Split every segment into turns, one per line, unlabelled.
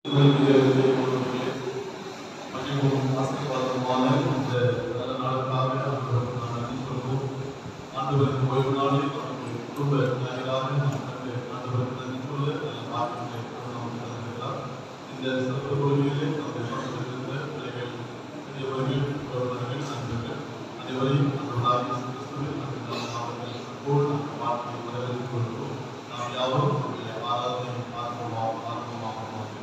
மற்றும் ஆசீர்வாதமான இந்த நல்ல நாளுக்காக ஆண்டவருக்கு நாம் நன்றி சொல்வோம். ஆண்டவருக்கு ஓய்வு நாளில் நமக்கு குடும்ப நாயகராக நாம் கண்டு ஆண்டவருக்கு நன்றி சொல்ல நல்ல பாக்கியத்தை நாம் தந்திருக்கிறார். இந்த சிறப்பு கொள்கையிலே நம்முடைய மனதில் இருந்த பிள்ளைகள், பெரியவர்கள், உறவினர்கள், நண்பர்கள் அனைவரையும் ஆண்டவராகிய இயேசு கிறிஸ்துவின் அன்பின் நாமத்தில் அன்போடு நாம் வாழ்த்தி வரவேற்றுக் கொள்கிறோம். நாம் யாவரும் நம்முடைய ஆராதனை ஆர்வமாக ஆர்வமாக மாற்றுவோம்.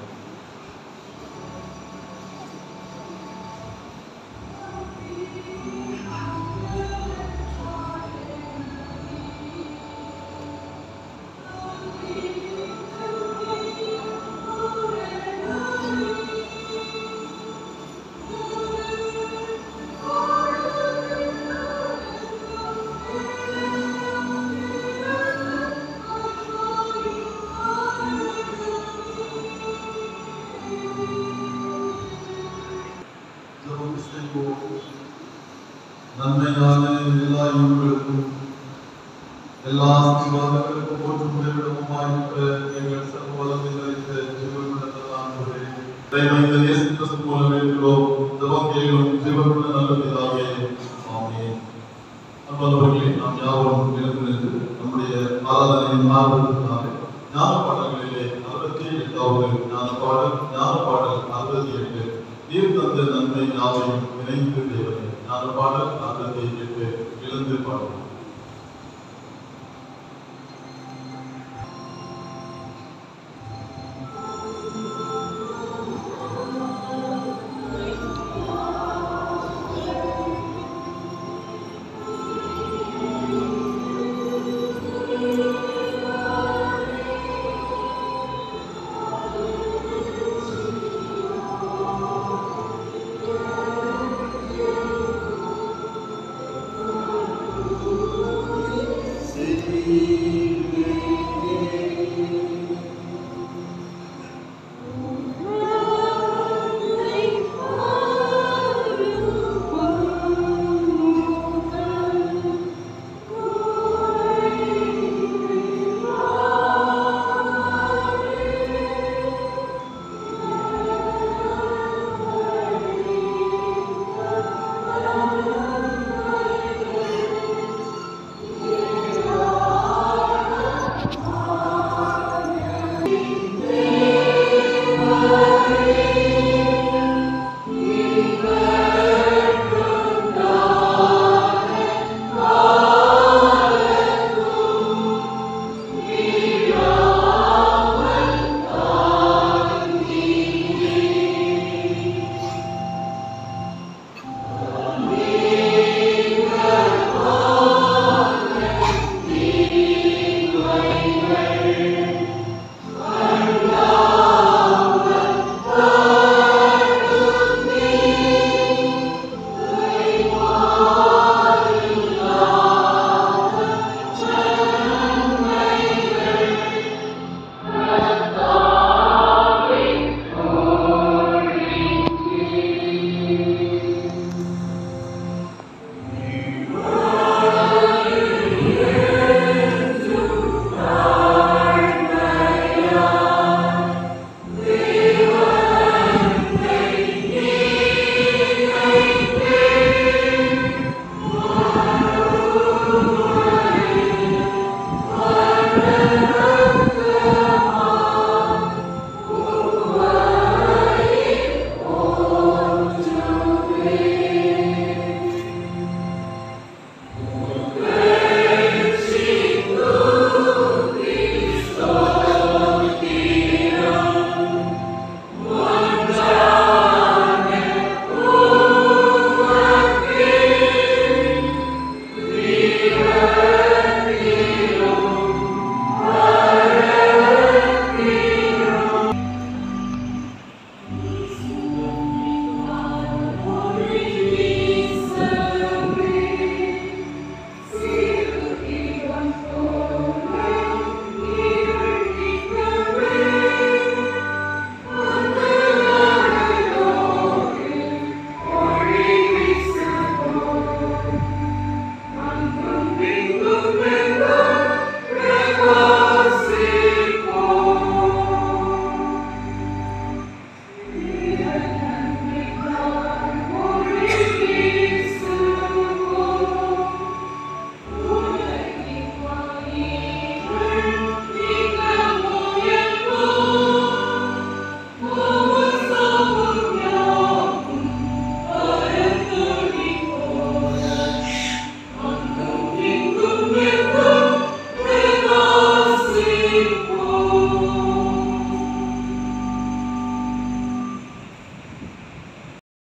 ஜெபம் செய்வோம். நன்மையான எல்லா ஈவுகளுக்கும் எல்லா ஆசீர்வாதங்களுக்கும் போற்றும் உறைவிடமுமாயிருக்கிற எங்கள் சர்வ வல்லமை நிறைந்த ஜீவனுள்ள நல்ல ஆண்டவரே, இறைவனின் இயேசு கிறிஸ்து மூலம் வேண்டுகிறோம். ஜெபம் கேளும் ஜீவனுள்ள நல்ல பிதாவே. ஆமென். அன்பானவர்களே, நாம் யாவரும் எழுந்து நின்று நம்முடைய ஆராதனையின் ஆர்வத்திற்காக ஞான பாடல்களிலே அறுபத்தி எட்டாவது ஞான பாடல் ஞான பாடல் அறுபத்தி எட்டு நீர் தந்த நன்மை யாவையும் நினைந்து தேவனே ஞான பாடல் அறுபத்தி எட்டு எழுந்து பாடுவோம்